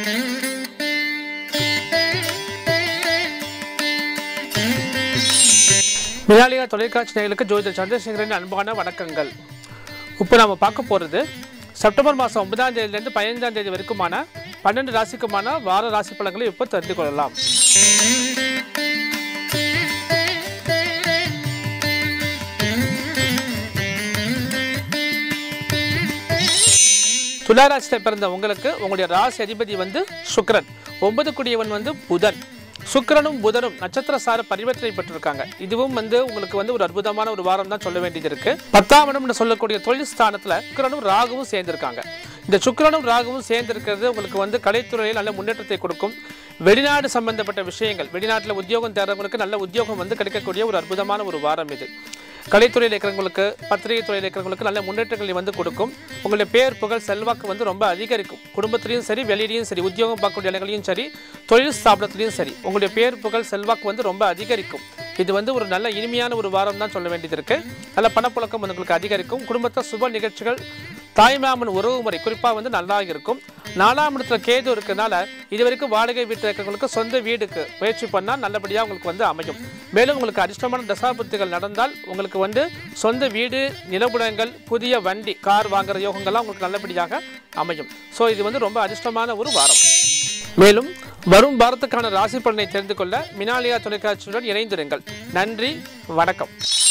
மினாலியா தொலைக்காட்சி நேயர்களுக்கு ஜோதிடர் சந்திரசேகரின் அன்பான வணக்கங்கள் இப்போ நம்ம பார்க்க போகிறது செப்டம்பர் மாதம் ஒன்பதாம் தேதியிலேருந்து பதினைந்தாம் தேதி வரைக்குமான பன்னெண்டு ராசிக்குமான வார ராசி பலன்களை இப்போ தெரிந்து கொள்ளலாம் துளாராசியில் பிறந்த உங்களுக்கு உங்களுடைய ராசி அதிபதி வந்து சுக்கிரன் ஒன்பது குடியவன் வந்து புதன் சுக்கிரனும் புதனும் நட்சத்திர சார பரிவர்த்தனை பெற்றிருக்காங்க இதுவும் வந்து உங்களுக்கு வந்து ஒரு அற்புதமான ஒரு வாரம் தான் சொல்ல வேண்டியது இருக்கு பத்தாம் இடம்னு சொல்லக்கூடிய தொழில் ஸ்தானத்துல சுக்கிரனும் ராகுவும் சேர்ந்திருக்காங்க இந்த சுக்கிரனும் ராகுவும் சேர்ந்திருக்கிறது உங்களுக்கு வந்து கலைத்துறையில் நல்ல முன்னேற்றத்தை கொடுக்கும் வெளிநாடு சம்பந்தப்பட்ட விஷயங்கள் வெளிநாட்டில் உத்தியோகம் தேடுறவங்களுக்கு நல்ல உத்தியோகம் வந்து கிடைக்கக்கூடிய ஒரு அற்புதமான ஒரு வாரம் இது கலைத்துறையில் இருக்கிறவங்களுக்கு பத்திரிகை துறையில் இருக்கிறவங்களுக்கு நல்ல முன்னேற்றங்களை வந்து கொடுக்கும் உங்களுடைய பேர் புகழ் செல்வாக்கு வந்து ரொம்ப அதிகரிக்கும் குடும்பத்திலையும் சரி வெளியிலையும் சரி உத்தியோகம் பார்க்கக்கூடிய இடங்களையும் சரி தொழில் ஸ்தாபனத்திலையும் சரி உங்களுடைய பேர் புகழ் செல்வாக்கு வந்து ரொம்ப அதிகரிக்கும் இது வந்து ஒரு நல்ல இனிமையான ஒரு வாரம் தான் சொல்ல வேண்டியது இருக்கு நல்ல பணப்புழக்கம் வந்து உங்களுக்கு அதிகரிக்கும் குடும்பத்தை சுப நிகழ்ச்சிகள் தாய்மாமன் உறவு முறை குறிப்பாக வந்து நல்லா இருக்கும் நாலாம் இடத்துல கேது இருக்கிறதுனால இது வரைக்கும் வாடகை வீட்டில் இருக்கிறவங்களுக்கு சொந்த வீடுக்கு முயற்சி பண்ணால் நல்லபடியாக உங்களுக்கு வந்து அமையும் மேலும் உங்களுக்கு அதிர்ஷ்டமான தசாபுத்திகள் நடந்தால் உங்களுக்கு வந்து சொந்த வீடு நிலபுடங்கள் புதிய வண்டி கார் வாங்குற யோகங்கள்லாம் உங்களுக்கு நல்லபடியாக அமையும் ஸோ இது வந்து ரொம்ப அதிர்ஷ்டமான ஒரு வாரம் மேலும் வரும் வாரத்துக்கான ராசி பலனை தெரிந்து கொள்ள மினாலியா தொலைக்காட்சியுடன் இணைந்திருங்கள் நன்றி வணக்கம்